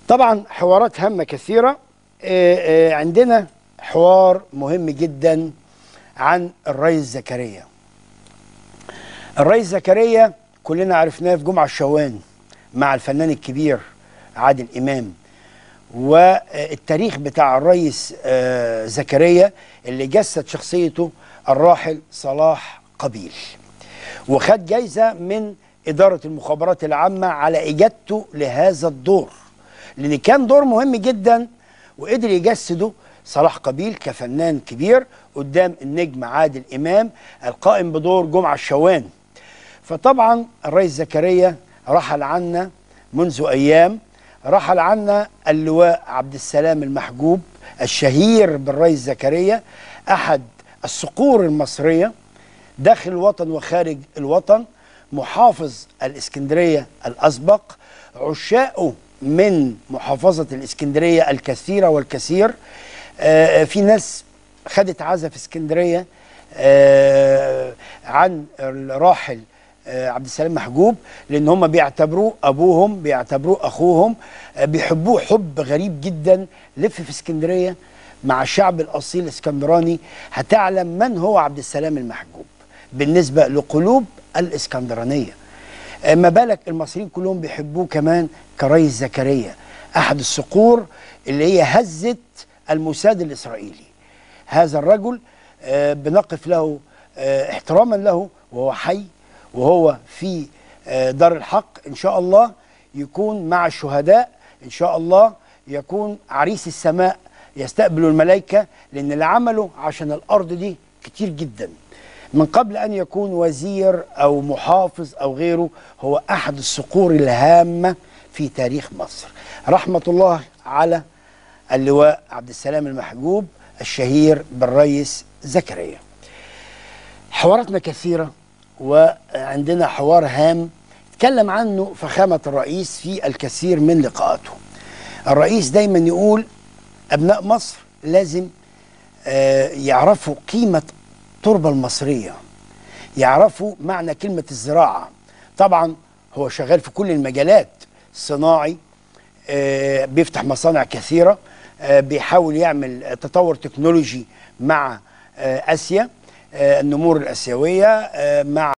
طبعا حوارات هامة كثيرة آه، آه، عندنا حوار مهم جدا عن الريس زكريا الريس زكريا كلنا عرفناه في جمعة الشوان مع الفنان الكبير عادل إمام والتاريخ بتاع الريس آه، زكريا اللي جسد شخصيته الراحل صلاح قبيل وخد جايزة من إدارة المخابرات العامة على إجادته لهذا الدور لأن كان دور مهم جدا وقدر يجسده صلاح قبيل كفنان كبير قدام النجم عادل إمام القائم بدور جمعة الشوان فطبعا الرئيس زكريا رحل عنا منذ أيام رحل عنا اللواء عبد السلام المحجوب الشهير بالرئيس زكريا أحد الصقور المصرية داخل الوطن وخارج الوطن محافظ الإسكندرية الأسبق عشاقه من محافظة الإسكندرية الكثيرة والكثير آه، في ناس خدت عزا في اسكندرية آه، عن الراحل آه، عبد السلام محجوب لان هم بيعتبروه ابوهم بيعتبروه اخوهم آه، بيحبوه حب غريب جدا لف في اسكندريه مع الشعب الاصيل الاسكندراني هتعلم من هو عبد السلام المحجوب بالنسبه لقلوب الاسكندرانيه آه، ما بالك المصريين كلهم بيحبوه كمان كريس زكريا احد الصقور اللي هي هزت الموساد الاسرائيلي هذا الرجل آه، بنقف له آه، احتراما له وهو حي وهو في آه، دار الحق ان شاء الله يكون مع الشهداء ان شاء الله يكون عريس السماء يستقبل الملائكه لان اللي عمله عشان الارض دي كتير جدا من قبل ان يكون وزير او محافظ او غيره هو احد الصقور الهامه في تاريخ مصر رحمه الله على اللواء عبد السلام المحجوب الشهير بالريس زكريا حواراتنا كثيرة وعندنا حوار هام تكلم عنه فخامة الرئيس في الكثير من لقاءاته الرئيس دايما يقول أبناء مصر لازم آه، يعرفوا قيمة التربة المصرية يعرفوا معنى كلمة الزراعة طبعا هو شغال في كل المجالات صناعي آه، بيفتح مصانع كثيرة آه، بيحاول يعمل تطور تكنولوجي مع آه، آسيا آه، النمور الآسيوية آه، مع